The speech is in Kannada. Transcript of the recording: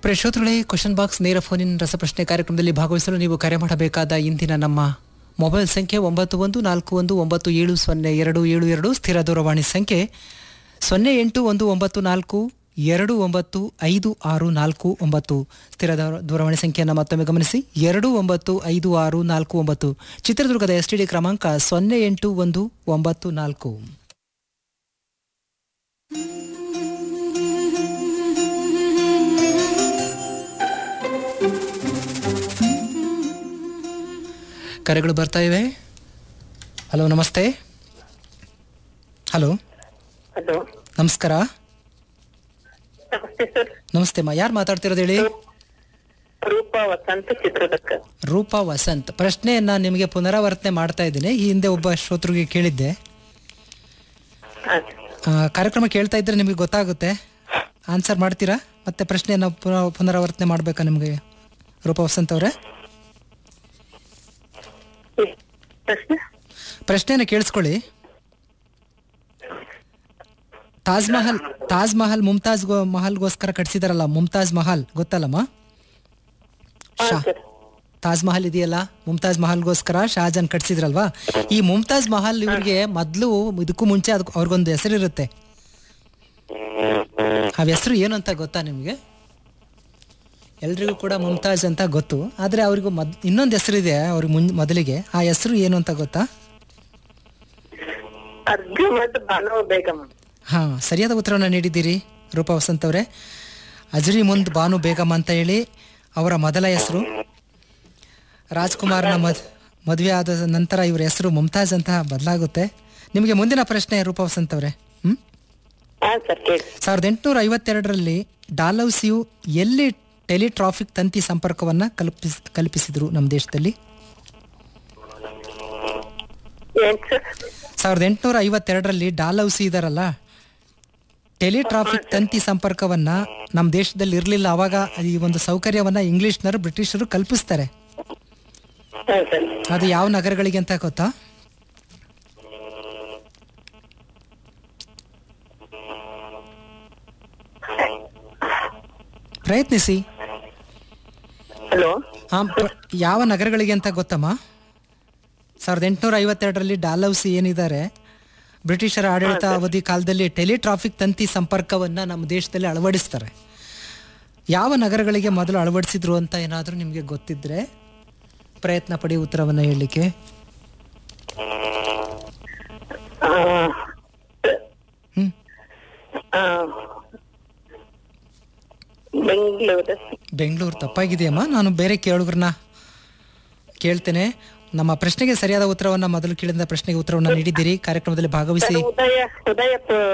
ಪ್ರಿಯ ಶ್ರೋತೃಗಳೇ ಕ್ವಶನ್ ಬಾಕ್ಸ್ ನೇರ ಫೋನಿನ ರಸಪ್ರಶ್ನೆ ಕಾರ್ಯಕ್ರಮದಲ್ಲಿ ಭಾಗವಹಿಸಲು ನೀವು ಕರೆ ಮಾಡಬೇಕಾದ ಇಂದಿನ ನಮ್ಮ ಮೊಬೈಲ್ ಸಂಖ್ಯೆ ಒಂಬತ್ತು ಒಂದು ನಾಲ್ಕು ಒಂದು ಒಂಬತ್ತು ಏಳು ಸೊನ್ನೆ ಎರಡು ಏಳು ಎರಡು ಸ್ಥಿರ ದೂರವಾಣಿ ಸಂಖ್ಯೆ ಸೊನ್ನೆ ಎಂಟು ಒಂದು ಒಂಬತ್ತು ನಾಲ್ಕು ಎರಡು ಒಂಬತ್ತು ಐದು ಆರು ನಾಲ್ಕು ಒಂಬತ್ತು ಸ್ಥಿರ ದೂರ- ದೂರವಾಣಿ ಸಂಖ್ಯೆಯನ್ನು ಮತ್ತೊಮ್ಮೆ ಗಮನಿಸಿ ಎರಡು ಒಂಬತ್ತು ಐದು ಆರು ನಾಲ್ಕು ಒಂಬತ್ತು ಚಿತ್ರದುರ್ಗದ ಎಸ್ ಟಿ ಡಿ ಕ್ರಮಾಂಕ ಸೊನ್ನೆ ಎಂಟು ಒಂದು ಒಂಬತ್ತು ನಾಲ್ಕು ಕರೆಗಳು ಬರ್ತಾ ಇವೆ ಹಲೋ ನಮಸ್ತೆ ಹಲೋ ಹಲೋ ನಮಸ್ಕಾರ ನಮಸ್ತೆ ಸರ್ ನಮಸ್ತೆ ಅಮ್ಮ ಯಾರು ಮಾತಾಡ್ತಿರೋದು ಹೇಳಿ ರೂಪಾ ವಸಂತ ಚಿತ್ರದುರ್ಗ ರೂಪಾ ವಸಂತ್ ಪ್ರಶ್ನೆಯನ್ನ ನಿಮಗೆ ಪುನರಾವರ್ತನೆ ಮಾಡ್ತಾ ಇದ್ದೀನಿ ಈ ಹಿಂದೆ ಒಬ್ಬ ಶ್ರೋತೃಗೆ ಕೇಳಿದ್ದೆ ಹಾ, ಆ, ಕಾರ್ಯಕ್ರಮ ಕೇಳ್ತಾ ಇದ್ರೆ ನಿಮಗೆ ಗೊತ್ತಾಗುತ್ತೆ ಆನ್ಸರ್ ಮಾಡ್ತೀರಾ ಮತ್ತೆ ಪ್ರಶ್ನೆಯನ್ನ ಪುನಃ ಪುನರಾವರ್ತನೆ ಮಾಡಬೇಕಾ ನಿಮಗೆ ರೂಪಾ ವಸಂತ್ ಅವರೇ ಈ ಪ್ರಶ್ನೆ ಪ್ರಶ್ನೆನ ಕೇಳಿಸ್ಕೊಳ್ಳಿ ತಾಜ್ ಮಹಲ್ ತಾಜ್ ಮಹಲ್ ಮುಮ್ತಾಜ್ ಗೋ- ಮಹಲ್ಗೋಸ್ಕರ ಕಟ್ಸಿದಾರಲ್ಲ ಮುಮ್ತಾಜ್ ಮಹಲ್ ಗೊತ್ತಲ್ಲಮ್ಮ ಹಾ ಶಾ ಸರ್ ತಾಜ್ ಮಹಲ್ ಇದೆಯಲ್ಲ ಮುಮ್ತಾಜ್ ಮಹಲ್ಗೋಸ್ಕರ ಶಹಜಾನ್ ಕಟ್ಸಿದ್ರಲ್ವಾ ಈ ಮುಮ್ತಾಜ್ ಮಹಲ್ ಇವ್ರಿಗೆ ಮೊದಲು ಇದಕ್ಕೂ ಮುಂಚೆ ಅದಕ್ಕೆ ಅವ್ರಿಗೊಂದು ಹೆಸರಿರುತ್ತೆ ಆ ಹೆಸರು ಏನು ಅಂತ ಗೊತ್ತಾ ನಿಮಗೆ ಎಲ್ರಿಗೂ ಕೂಡ ಮುಮ್ತಾಜ್ ಅಂತ ಗೊತ್ತು ಆದರೆ ಅವ್ರಿಗೂ ಮದ್ ಇನ್ನೊಂದು ಹೆಸರಿದೆ ಅವ್ರಿಗೆ ಮುನ್ ಮೊದಲಿಗೆ ಆ ಹೆಸರು ಏನು ಅಂತ ಗೊತ್ತಾ ಅರ್ಜುಮದ್ ಬಾನೋ ಬೇಗಂ ಹಾ ಸರಿಯಾದ ಉತ್ತರವನ್ನು ನೀಡಿದ್ದೀರಿ ರೂಪಾ ವಸಂತ್ ಅವರೇ ಅಜ್ರಿ ಮುಂದ್ ಬಾನು ಬೇಗಮ್ ಅಂತ ಹೇಳಿ ಅವರ ಮೊದಲ ಹೆಸರು ರಾಜ್ಕುಮಾರ್ನ ಮದ್ ಮದುವೆ ಆದ ನಂತರ ಇವರ ಹೆಸರು ಮುಮ್ತಾಜ್ ಅಂತ ಬದಲಾಗುತ್ತೆ ನಿಮಗೆ ಮುಂದಿನ ಪ್ರಶ್ನೆ ರೂಪಾ ವಸಂತ್ ಅವರೇ ಹ್ಮ್ ಹಾ ಸರ್ ಕೇಳಿ ಸಾವಿರದ ಎಂಟುನೂರ ಐವತ್ತೆರಡರಲ್ಲಿ ಡಾಲೌಸಿಯು ಎಲ್ಲಿ ಟೆಲಿಟ್ರಾಫಿಕ್ ತಂತಿ ಸಂಪರ್ಕವನ್ನ ಕಲ್ಪಿಸ್ ಕಲ್ಪಿಸಿದ್ರು ನಮ್ಮ ದೇಶದಲ್ಲಿ ಏನ್ ಸರ್ ಸಾವಿರದ ಎಂಟುನೂರ ಐವತ್ತೆರಡರಲ್ಲಿ ಡಾಲೌಸಿ ಇದಾರಲ್ಲ ಟೆಲಿಟ್ರಾಫಿಕ್ ತಂತಿ ಸಂಪರ್ಕವನ್ನ ನಮ್ಮ ದೇಶದಲ್ಲಿ ಇರಲಿಲ್ಲ ಅವಾಗ ಈ ಒಂದು ಸೌಕರ್ಯವನ್ನ ಇಂಗ್ಲಿಷ್ನರು ಬ್ರಿಟಿಷರು ಕಲ್ಪಿಸ್ತಾರೆ ಹಾ ಸರ್ ಅದು ಯಾವ ನಗರಗಳಿಗೆ ಅಂತ ಗೊತ್ತಾ ಪ್ರಯತ್ನಿಸಿ ಹಲೋ ಆ, ಪ್ರ- ಯಾವ ನಗರಗಳಿಗೆ ಅಂತ ಗೊತ್ತಮ್ಮ ಸಾವಿರದ ಎಂಟುನೂರ ಐವತ್ತೆರಡರಲ್ಲಿ ಡಾಲೌಸಿ ಏನಿದ್ದಾರೆ ಬ್ರಿಟಿಷರ ಆಡಳಿತ ಅವಧಿ ಕಾಲದಲ್ಲಿ ಟೆಲಿಟ್ರಾಫಿಕ್ ತಂತಿ ಸಂಪರ್ಕವನ್ನ ನಮ್ಮ ದೇಶದಲ್ಲಿ ಅಳವಡಿಸ್ತಾರೆ ಯಾವ ನಗರಗಳಿಗೆ ಮೊದಲು ಅಳವಡಿಸಿದ್ರು ಅಂತ ಏನಾದರೂ ನಿಮಗೆ ಗೊತ್ತಿದ್ರೆ ಪ್ರಯತ್ನ ಪಡಿ ಉತ್ತರವನ್ನು ಹೇಳಲಿಕ್ಕೆ ಆ, ಹ್ಮ್ ಆ, ಬೆಂಗಳೂರು ಬೆಂಗಳೂರು ತಪ್ಪಾಗಿದೆಯಮ್ಮ ನಾನು ಬೇರೆ ಕೇಳುಗರನ್ನ ಕೇಳ್ತೇನೆ ನಮ್ಮ ಪ್ರಶ್ನೆಗೆ ಸರಿಯಾದ ಉತ್ತರವನ್ನ ಮೊದಲು ಕೇಳಿದ ಪ್ರಶ್ನೆಗೆ ಉತ್ತರವನ್ನ ನೀಡಿದ್ದೀರಿ ಕಾರ್ಯಕ್ರಮದಲ್ಲಿ ಭಾಗವಹಿಸಿ ಉದಯ ಉದಯ